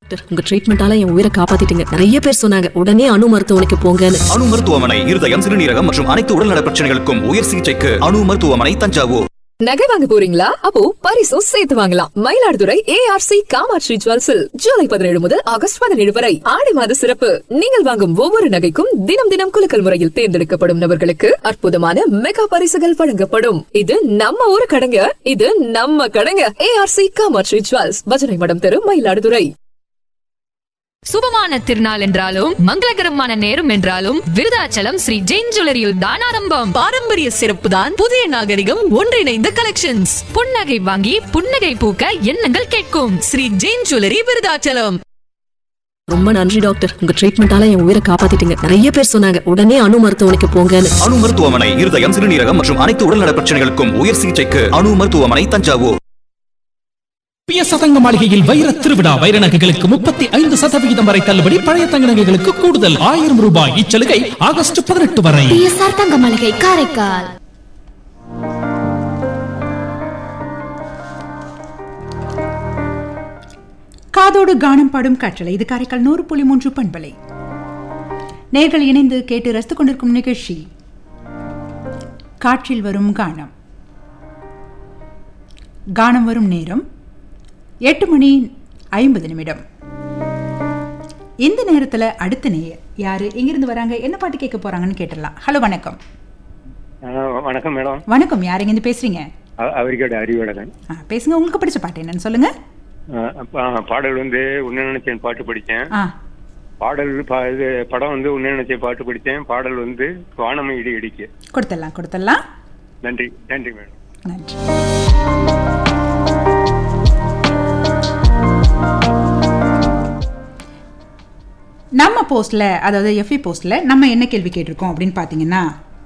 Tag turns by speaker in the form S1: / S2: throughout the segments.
S1: doctor உங்க ட்ரீட்மெண்டால என் உயிரை காப்பாத்திட்டீங்க நிறைய பேர் சொன்னாங்க உடனே அணு மருத்துவமனைக்கு போங்கன்னு
S2: அணு மருத்துவமனை இருதயம் சிறுநீரகம் மற்றும் அனைத்து உடல்நல பிரச்சனைகளுக்கும் உயர் சிகிச்சைக்கு அணு மருத்துவமனை தஞ்சாவூர்
S3: நகை வாங்க போறீங்களா அப்போ பரிசும் சேர்த்து வாங்கலாம் மயிலாடுதுறை ஏஆர்சி காமாட்சி ஜுவல்ஸில் ஜூலை பதினேழு முதல் ஆகஸ்ட் பதினேழு வரை ஆடி மாத சிறப்பு நீங்கள் வாங்கும் ஒவ்வொரு நகைக்கும் தினம் தினம் குலுக்கல் முறையில் தேர்ந்தெடுக்கப்படும் நபர்களுக்கு அற்புதமான மெகா பரிசுகள் வழங்கப்படும் இது நம்ம ஊரு கடைங்க இது நம்ம கடைங்க ஏஆர்சி காமாட்சி ஜுவல்ஸ் பஜனை மடம் தெரு மயிலாடுதுறை
S4: சுபமான திருநாள் என்றாலும் மங்களகரமான நேரம் என்றாலும் விருதாச்சலம் ஸ்ரீ ஜெயின் ஜுவல்லரியில் தான் ஆரம்பம்
S5: பாரம்பரிய சிறப்பு தான் புதிய நாகரிகம் ஒன்றிணைந்த கலெக்ஷன்ஸ்
S4: புன்னகை வாங்கி புன்னகை பூக்க எண்ணங்கள் கேட்கும்
S5: ஸ்ரீ ஜெயின் ஜுவல்லரி விருதாச்சலம்
S1: ரொம்ப நன்றி டாக்டர் உங்க ட்ரீட்மெண்டால என் உயிரை காப்பாத்திட்டீங்க நிறைய பேர் சொன்னாங்க உடனே அணு மருத்துவமனைக்கு போங்கன்னு
S2: அணு மருத்துவமனை இருதயம் சிறுநீரகம் மற்றும் அனைத்து உடல்நல பிரச்சனைகளுக்கும் உயர் சிகிச்சைக்கு அணு மருத்துவமனை தஞ்சாவூர்
S6: பிய சதங்க மாளிகையில் வைர திருவிழா வைர நகைகளுக்கு முப்பத்தி ஐந்து சதவிகிதம் வரை தள்ளுபடி பழைய தங்க நகைகளுக்கு கூடுதல் ஆயிரம் ரூபாய் இச்சலுகை ஆகஸ்ட் பதினெட்டு வரை
S7: பிஎஸ்ஆர் தங்க மளிகை காரைக்கால்
S8: காதோடு கானம் பாடும் கற்றலை இது காரைக்கால் நூறு புள்ளி மூன்று பண்பலை நேர்கள் இணைந்து கேட்டு ரசித்துக் கொண்டிருக்கும் நிகழ்ச்சி காற்றில் வரும் கானம் கானம் வரும் நேரம் எட்டு மணி ஐம்பது நிமிடம் இந்த நேரத்தில் அடுத்த நேயர் யாரு எங்கிருந்து வராங்க என்ன பாட்டு கேட்க போறாங்கன்னு கேட்டுடலாம் ஹலோ வணக்கம்
S9: ஆ, வணக்கம் மேடம்
S8: வணக்கம் யார் எங்கேருந்து பேசுறீங்க
S9: அ- அவரிக்கோட அறிவழகன்
S8: ஆ, பேசுங்க உங்களுக்கு பிடிச்ச பாட்டு என்னன்னு சொல்லுங்க
S9: ஆ, அப்ப, ஆ, பாடல் வந்து உன்ன நினைச்சேன் பாட்டு படித்தேன்
S8: ஆ
S9: பாடல் பா- இது படம் வந்து உன்ன நினைச்சேன் பாட்டு படித்தேன் பாடல் வந்து வானமை இடி இடிக்க
S8: கொடுத்துடலாம் கொடுத்துடலாம்
S9: நன்றி நன்றி மேடம்
S8: நன்றி நம்ம போஸ்ட்ல அதாவது எஃப்இ போஸ்ட்ல நம்ம என்ன கேள்வி கேட்டிருக்கோம் அப்படின்னு பார்த்தீங்கன்னா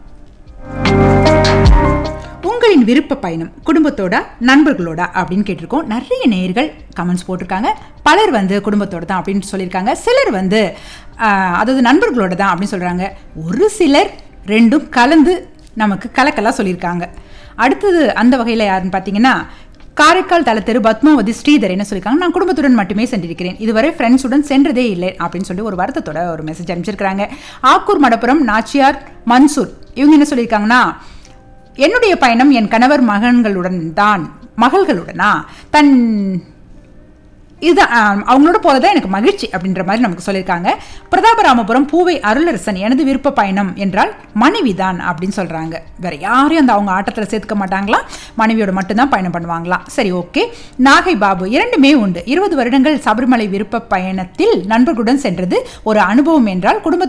S8: உங்களின் விருப்ப பயணம் குடும்பத்தோட நண்பர்களோட அப்படின்னு கேட்டிருக்கோம் நிறைய நேயர்கள் கமெண்ட்ஸ் போட்டிருக்காங்க பலர் வந்து குடும்பத்தோட தான் அப்படின்னு சொல்லியிருக்காங்க சிலர் வந்து ஆஹ், அதாவது நண்பர்களோட தான் அப்படின்னு சொல்கிறாங்க ஒரு சிலர் ரெண்டும் கலந்து நமக்கு கலக்கலாக சொல்லியிருக்காங்க அடுத்தது அந்த வகையில் யாருன்னு பார்த்தீங்கன்னா காரைக்கால் தலத்தெரு பத்மாவதி ஸ்ரீதர் என்ன சொல்லியிருக்காங்க நான் குடும்பத்துடன் மட்டுமே சென்றிருக்கிறேன் இதுவரை ஃப்ரெண்ட்ஸுடன் சென்றதே இல்லை அப்படின்னு சொல்லி ஒரு வருத்தத்தோட ஒரு மெசேஜ் அனுப்பிச்சிருக்காங்க ஆக்கூர் மடப்புரம் நாச்சியார் மன்சூர் இவங்க என்ன சொல்லியிருக்காங்கன்னா என்னுடைய பயணம் என் கணவர் மகன்களுடன் தான் மகள்களுடனா தன் இது ஆம், அவங்களோட போறதா எனக்கு மகிழ்ச்சி அப்படின்ற மாதிரி நமக்கு சொல்லியிருக்காங்க பிரதாபராமபுரம் பூவை அருளரசன் எனது விருப்ப பயணம் என்றால் மனைவி தான் அப்படின்னு சொல்றாங்க வேற யாரையும் அந்த அவங்க ஆட்டத்தில் சேர்த்துக்க மாட்டாங்களாம் மனைவியோட மட்டும்தான் பயணம் பண்ணுவாங்களாம் சரி ஓகே நாகை பாபு இரண்டுமே உண்டு இருபது வருடங்கள் சபரிமலை விருப்ப பயணத்தில் நண்பர்களுடன் சென்றது ஒரு அனுபவம் என்றால் குடும்ப